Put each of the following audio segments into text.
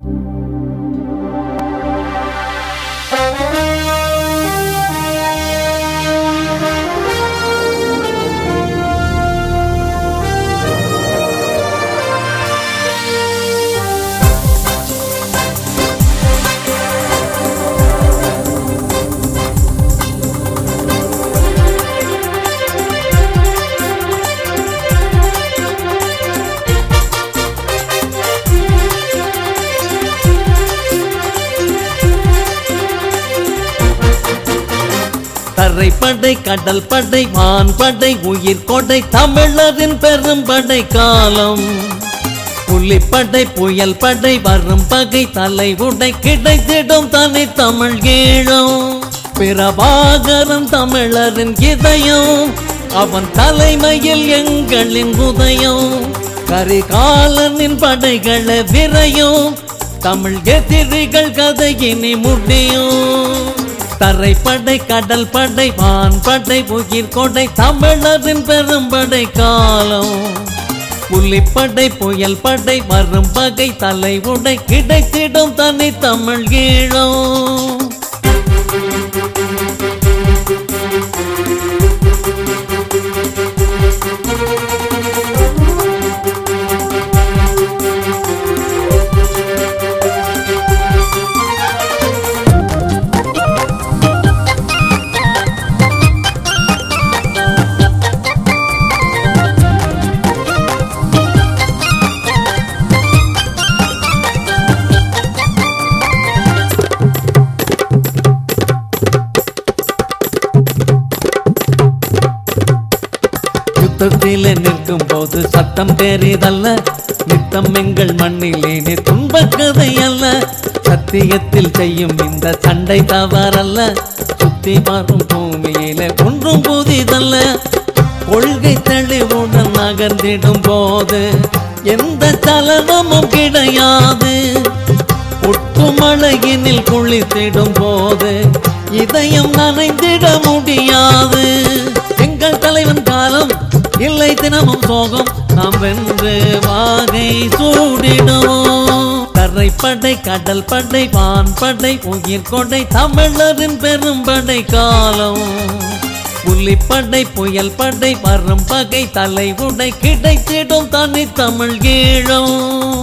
தரைப்படை கடல் படை வான் படை உயிர் கொடை தமிழரின் பெரும் படை காலம் புலிப்படை புயல் படை வரும் பகை தலை உடை கிடைத்திடும் தனி தமிழ் ஈழம் பிரபாகரன் தமிழரின் இதயம் அவன் தலைமையில் எங்களின் உதயம் கரிகாலனின் படைகளை விரையும் தமிழ் எதிரிகள் கதை இனி முடியும் தரைப்படை கடல் படை வான் படை உயிர் கொடை தமிழரின் பெரும்படை காலம் புலிப்படை புயல் படை வரும் பகை தலை உடை கிடைத்திடும் தனி தமிழ் ஈழம் யுத்தத்திலே நிற்கும் போது சத்தம் பெரிதல்ல நித்தம் எங்கள் மண்ணிலே நீ துன்பக் கதை அல்ல சத்தியத்தில் செய்யும் இந்த சண்டை தவறல்ல சுத்தி வரும் பூமியிலே ஒன்றும் புதிதல்ல கொள்கை தெளிவுடன் நகர்ந்திடும் போது எந்த சலனமும் கிடையாது ஒட்டுமழையினில் குளித்திடும் போது இதயம் நனைந்திட முடியாது எங்கள் தலைவன் காலம் இல்லை தினமும் சோகம் நாம் வென்று வாகை சூடிடுவோம் தரைப்படை கடல் படை வான் படை உயிர் கொடை தமிழரின் பெரும்படை காலம் புலிப்படை புயல் படை வரும் பகை தலை உடை கிடைத்திடும் தனி தமிழ் ஈழம்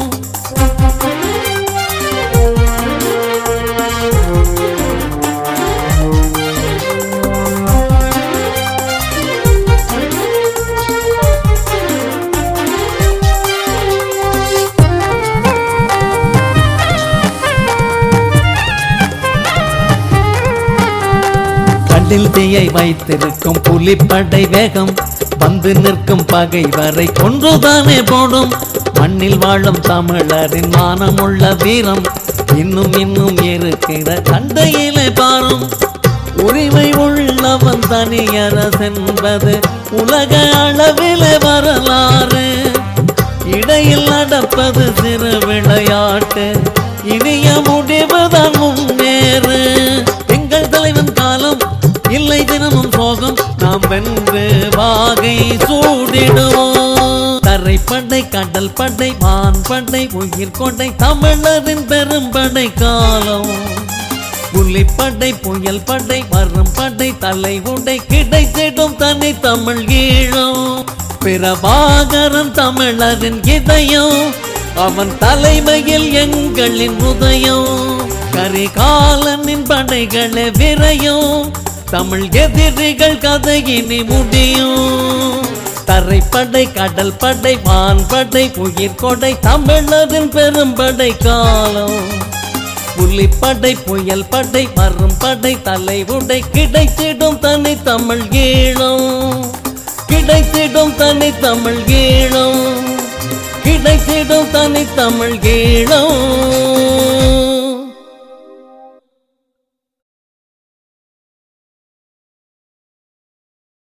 கண்ணில் தீயை வைத்திருக்கும் புலிப்படை வேகம் வந்து நிற்கும் பகை வரை கொன்றுதானே போடும் மண்ணில் வாழும் தமிழரின் மானமுள்ள வீரம் இன்னும் இன்னும் இருக்கிற சண்டையிலே பாரும் உரிமை உள்ளவன் தனியரசென்பது உலக அளவிலே வரலாறு இடையில் நடப்பது சிறு விளையாட்டு இனிய முடிவுதான் முன்னேறு எங்கள் தலைவன் காலம் இல்லை தினமும் சோகம் நாம் வென்று வாகை சூடிடுவோம் தரைப்படை கடல் படை வான் படை உயிர் கொடை தமிழரின் பெரும்படை காலம் புலிப்படை புயல் படை வரும் படை தலை உடை கிடைத்திடும் தனி தமிழ் ஈழம் பிரபாகரன் தமிழரின் இதயம் அவன் தலைமையில் எங்களின் உதயம் கரிகாலனின் படைகளை விரையும் தமிழ் எதிரிகள் கதை இனி முடியும் தரைப்படை கடல் படை வான் படை உயிர் கொடை தமிழரின் பெரும்படை காலம் புலிப்படை புயல் படை வரும் படை தலை உடை கிடைத்திடும் தனி தமிழ் ஈழம் கிடைத்திடும் தனி தமிழ் ஈழம் கிடைத்திடும் தனி தமிழ் ஈழம்